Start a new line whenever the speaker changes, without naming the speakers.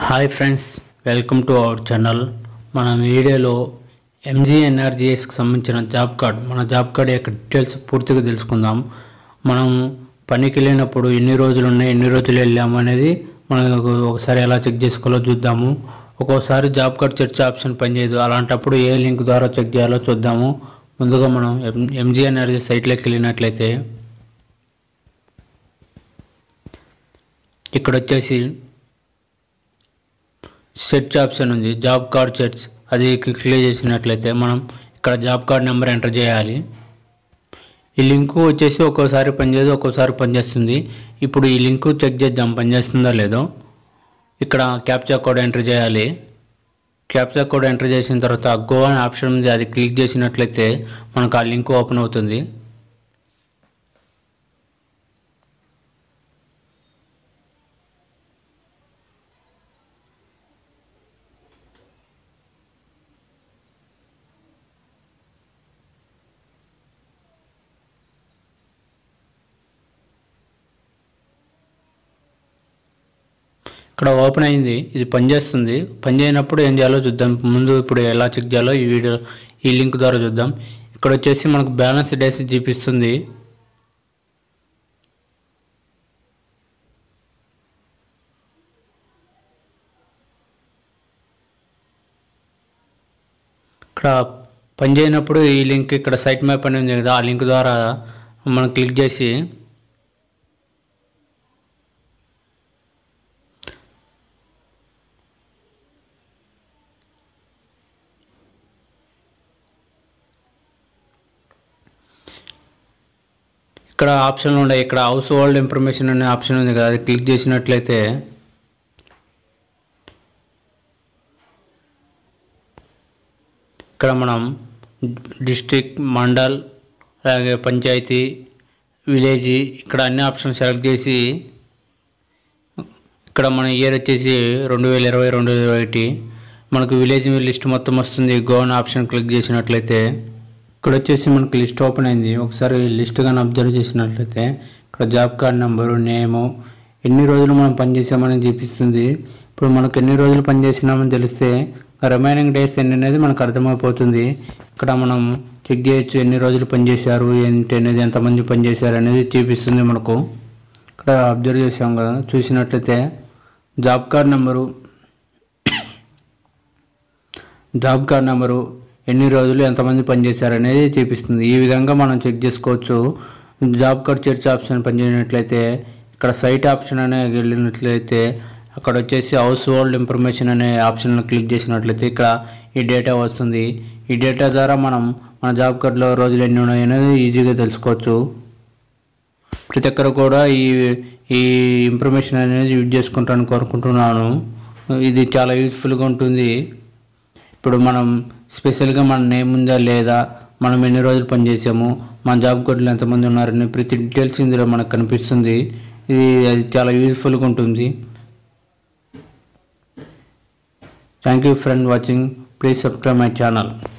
hi friends welcome to our channel మనం ఈ వీడియోలో ఎంజీఎన్ఆర్జీఎస్కి సంబంధించిన జాబ్ కార్డ్ మన జాబ్ కార్డ్ యొక్క డీటెయిల్స్ పూర్తిగా తెలుసుకుందాం మనం పనికి వెళ్ళినప్పుడు ఎన్ని రోజులు ఉన్నాయి ఎన్ని రోజులు వెళ్ళాము అనేది మనం ఒక- ఒకసారి ఎలా చెక్ చేసుకోవాలో చూద్దాము ఒక్కోసారి జాబ్ కార్డ్ సెర్చ్ ఆప్షన్ పనిచేయదు అలాంటప్పుడు ఏ లింక్ ద్వారా చెక్ చేయాలో చూద్దాము ముందుగా మనం ఎం ఎంజీఎన్ఆర్జీ సైట్లోకి వెళ్ళినట్లయితే ఇక్కడ వచ్చేసి సెర్చ్ ఆప్షన్ ఉంది జాబ్ కార్డ్ సెర్చ్ అది క్లిక్ చేసినట్లయితే మనం ఇక్కడ జాబ్ కార్డ్ నెంబర్ ఎంటర్ చేయాలి ఈ లింకు వచ్చేసి ఒక్కోసారి పనిచేయదు ఒక్కోసారి పనిచేస్తుంది ఇప్పుడు ఈ లింకు చెక్ చేద్దాం పనిచేస్తుందో లేదో ఇక్కడ క్యాప్చా కోడ్ ఎంటర్ చేయాలి క్యాప్చా కోడ్ ఎంటర్ చేసిన తర్వాత గో అనే ఆప్షన్ ఉంది అది క్లిక్ చేసినట్లయితే మనకు ఆ లింక్ ఓపెన్ అవుతుంది ఇక్కడ ఓపెన్ అయింది ఇది పనిచేస్తుంది పనిచేయనప్పుడు ఏం చేయాలో చూద్దాం ముందు ఇప్పుడు ఎలా చెక్ చేయాలో ఈ వీడియో ఈ లింక్ ద్వారా చూద్దాం ఇక్కడ వచ్చేసి మనకు బ్యాలెన్స్ డేస్ చూపిస్తుంది ఇక్కడ పనిచేయనప్పుడు ఈ లింక్ ఇక్కడ సైట్ మ్యాప్ అని ఉంది కదా ఆ లింక్ ద్వారా మనం క్లిక్ చేసి ఇక్కడ ఆప్షన్లు ఉన్నాయి ఇక్కడ హౌస్ హోల్డ్ ఇన్ఫర్మేషన్ అనే ఆప్షన్ ఉంది కదా అది క్లిక్ చేసినట్లయితే ఇక్కడ మనం డిస్ట్రిక్ట్ మండల్ అలాగే పంచాయతీ విలేజ్ ఇక్కడ అన్ని ఆప్షన్ సెలెక్ట్ చేసి ఇక్కడ మన ఇయర్ వచ్చేసి రెండు వేల ఇరవై రెండు వేల ఇరవై ఒకటి మనకు విలేజ్ లిస్ట్ మొత్తం వస్తుంది గో అనే ఆప్షన్ క్లిక్ చేసినట్లయితే ఇక్కడ వచ్చేసి మనకి లిస్ట్ ఓపెన్ అయింది ఒకసారి లిస్ట్ కానీ అబ్జర్వ్ చేసినట్లయితే ఇక్కడ జాబ్ కార్డ్ నెంబరు నేము ఎన్ని రోజులు మనం పనిచేసామని చూపిస్తుంది ఇప్పుడు మనకు ఎన్ని రోజులు పనిచేసినామని తెలిస్తే రిమైనింగ్ డేస్ ఎన్ని అనేది మనకు అర్థమైపోతుంది ఇక్కడ మనం చెక్ చేయొచ్చు ఎన్ని రోజులు పనిచేశారు ఏంటి అనేది ఎంతమంది పనిచేశారు అనేది చూపిస్తుంది మనకు ఇక్కడ అబ్జర్వ్ చేసాం కదా చూసినట్లయితే job card number job card number ఎన్ని రోజులు ఎంతమంది పనిచేశారు అనేది చూపిస్తుంది ఈ విధంగా మనం చెక్ చేసుకోవచ్చు జాబ్ కార్డ్ చర్చ్ ఆప్షన్ పనిచేయనట్లయితే ఇక్కడ సైట్ ఆప్షన్ అనే వెళ్ళినట్లయితే అక్కడ వచ్చేసి హౌస్ హోల్డ్ ఇన్ఫర్మేషన్ అనే ఆప్షన్ క్లిక్ చేసినట్లయితే ఇక్కడ ఈ డేటా వస్తుంది ఈ డేటా ద్వారా మనం మన జాబ్ కార్డులో రోజులు ఎన్ని ఉన్నాయి అనేది ఈజీగా తెలుసుకోవచ్చు ప్రతి ఒక్కరు కూడా ఈ ఈ ఇన్ఫర్మేషన్ అనేది యూజ్ చేసుకుంటాను కోరుకుంటున్నాను ఇది చాలా యూజ్ఫుల్గా ఉంటుంది ఇప్పుడు మనం స్పెషల్గా మన నేమ్ ఉందా లేదా మనం ఎన్ని రోజులు పనిచేసాము మన జాబ్ కోడ్లు ఎంతమంది ఉన్నారని ప్రతి డీటెయిల్స్ ఇందులో మనకు కనిపిస్తుంది ఇది అది చాలా యూజ్ఫుల్గా ఉంటుంది thank you friend watching please subscribe my channel